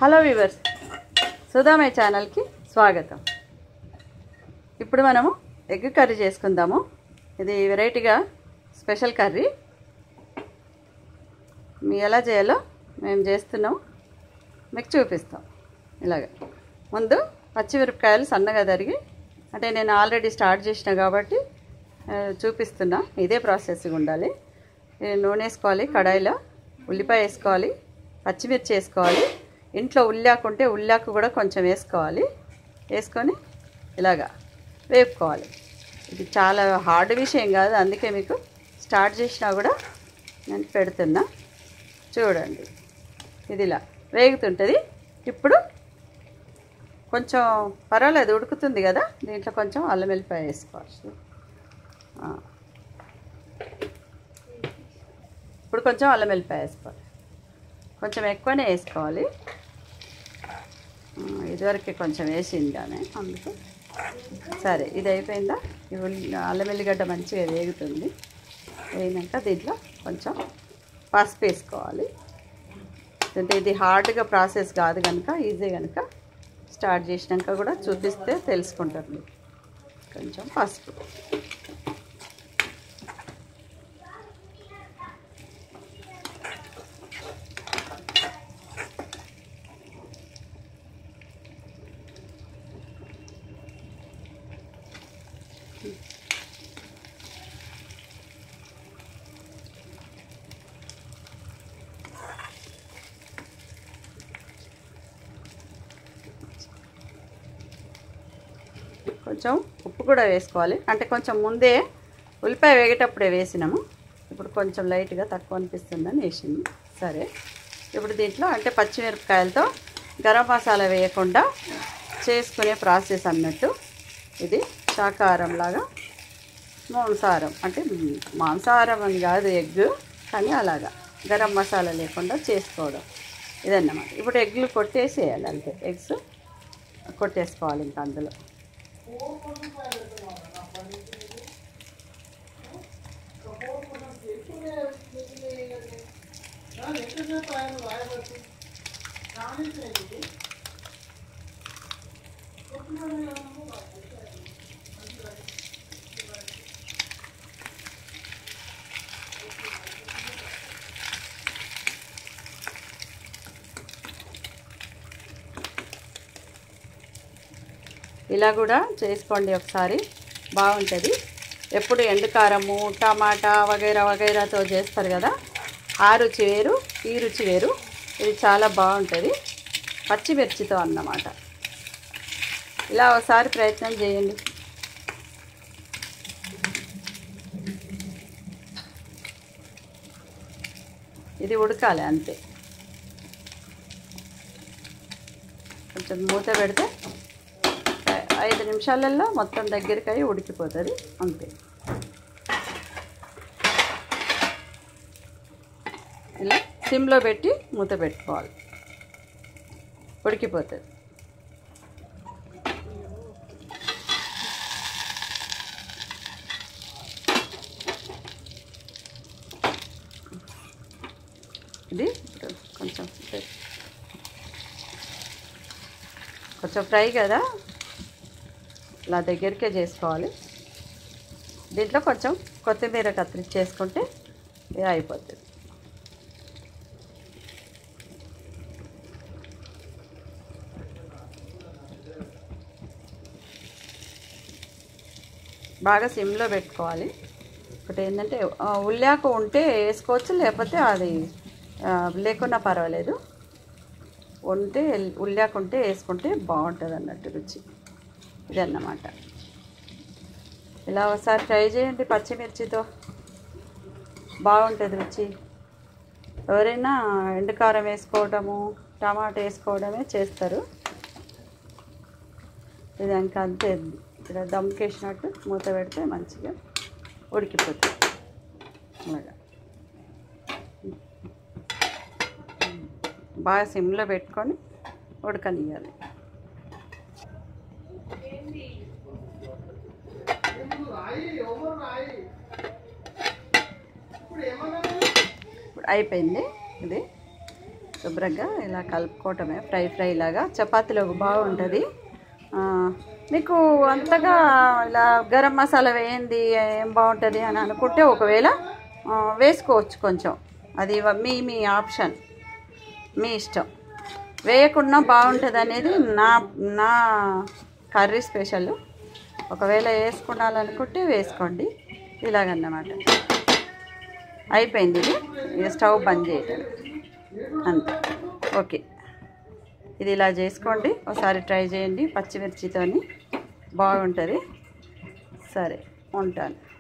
Hello viewers సుధామయ ఛానల్కి స్వాగతం ఇప్పుడు మనము ఎగ్ కర్రీ చేసుకుందాము ఇది వెరైటీగా స్పెషల్ కర్రీ మీ ఎలా చేయాలో మేము చేస్తున్నాం మీకు చూపిస్తాం ఇలాగ ముందు పచ్చిమిరపకాయలు సన్నగా తరిగి అంటే నేను ఆల్రెడీ స్టార్ట్ చేసిన కాబట్టి ఆ, చూపిస్తున్నా ఇదే ప్రాసెస్ ఉండాలి ఈ నూనె వేసుకోవాలి కడాయిలో ఉల్లిపాయ వేసుకోవాలి పచ్చిమిర్చి వేసుకోవాలి ఇంట్లో ఉల్లాకు ఉంటే ఉల్లాకు కూడా కొంచెం వేసుకోవాలి వేసుకొని ఇలాగా వేపుకోవాలి ఇది చాలా హార్డ్ విషయం కాదు అందుకే మీకు స్టార్ట్ చేసినా కూడా నేను పెడుతున్నా చూడండి ఇది ఇలా వేగుతుంటుంది ఇప్పుడు కొంచెం పర్వాలేదు ఉడుకుతుంది కదా దీంట్లో కొంచెం అల్లం వెల్లిపాయ వేసుకోవాలి ఆ. ఇప్పుడు కొంచెం అల్లం వెల్లిపాయ వేసుకోవాలి కొంచెం ఎక్కువనే వేసుకోవాలి ఆ, ఇదివరకే కొంచెం వేసింది ఆమె అందుకు సరే ఇది అయిపోయిందా ఈ ఉల్లి అల్లం వెల్లిగడ్డ మంచిగా వేగుతుంది వేగినాక దీంట్లో కొంచెం పసుపు వేసుకోవాలి అంటే ఇది హార్డ్గా ప్రాసెస్ కాదు కనుక ఈజీ కనుక స్టార్ట్ చేసినాక కూడా చూపిస్తే తెలుసుకుంటారు మీరు కొంచెం పసుపు కొంచెం ఉప్పు కూడా వేసుకోవాలి అంటే కొంచెం ముందే ఉల్లిపాయ వేగేటప్పుడే వేసినాము ఇప్పుడు కొంచెం లైట్గా తక్కువ అనిపిస్తుందని వేసింది సరే ఇప్పుడు దీంట్లో అంటే పచ్చిమిరపకాయలతో గరం మసాలా వేయకుండా చేసుకునే ప్రాసెస్ అన్నట్టు ఇది శాకాహారం లాగా మాంసాహారం అంటే మాంసాహారం అని కాదు ఎగ్ కానీ అలాగా గరం మసాలా లేకుండా చేసుకోవడం ఇదన్నమాట ఇప్పుడు ఎగ్లు కొట్టేసేయాలి అంతే ఎగ్స్ కొట్టేసుకోవాలి ఇంకా అందులో ఇలా కూడా చేసుకోండి ఒకసారి బాగుంటుంది ఎప్పుడు ఎండుకారము టమాటా వగైరా వగైరాతో చేస్తారు కదా ఆ రుచి వేరు ఈ రుచి వేరు ఇది చాలా బాగుంటుంది పచ్చిమిర్చితో అన్నమాట ఇలా ఒకసారి ప్రయత్నం చేయండి ఇది ఉడకాలి అంతే కొంచెం మూత పెడితే ఐ- ఐదు నిమిషాలలో మొత్తం దగ్గరికి అయి ఉడికిపోతుంది అంతే ఇలా సిమ్లో పెట్టి మూత పెట్టుకోవాలి ఉడికిపోతుంది ఇది ఇప్పుడు కొంచెం ఫ్రై- కొంచెం ఫ్రై కదా ఇలా దగ్గరికే చేసుకోవాలి దీంట్లో కొంచెం కొత్తిమీర కత్తిరించేసుకుంటే ఇది అయిపోతుంది బాగా సిమ్లో పెట్టుకోవాలి ఒకటి ఏంటంటే ఆ, ఉల్లాకు ఉంటే వేసుకోవచ్చు లేకపోతే అది ఆ, లేకున్నా పర్వాలేదు ఉంటే ఉల్లాకు ఉంటే వేసుకుంటే బాగుంటుంది అన్నట్టు రుచి ఇదన్నమాట ఇలా ఒకసారి ట్రై చేయండి పచ్చిమిర్చితో బాగుంటుంది రుచి ఎవరైనా ఎండుకారం వేసుకోవడము టమాటా వేసుకోవడమే చేస్తారు ఇది ఇంకా అంతే ఇలా దమ్కేసినట్టు మూత పెడితే మంచిగా ఉడికిపోతుంది అలాగా బాగా సిమ్లో పెట్టుకొని ఉడకనియాలి ఇప్పుడు అయిపోయింది ఇది శుభ్రంగా ఇలా కలుపుకోవటమే ఫ్రై ఫ్రై లాగా చపాతీలో బాగుంటుంది ఆ, మీకు అంతగా ఇలా గరం మసాలా వేయండి ఏం బాగుంటుంది అని అనుకుంటే ఒకవేళ ఆ, వేసుకోవచ్చు కొంచెం అది వ- మీ మీ ఆప్షన్ మీ ఇష్టం వేయకుండా బాగుంటుంది అనేది నా నా కర్రీ స్పెషల్ ఒకవేళ వేసుకున్నాలనుకుంటే వేసుకోండి ఇలాగన్నమాట అయిపోయింది ఇది ఇక స్టవ్ బంద్ చేయటం అంతే ఓకే ఇది ఇలా చేసుకోండి ఒకసారి ట్రై చేయండి పచ్చిమిర్చితోని బాగుంటుంది సరే ఉంటాను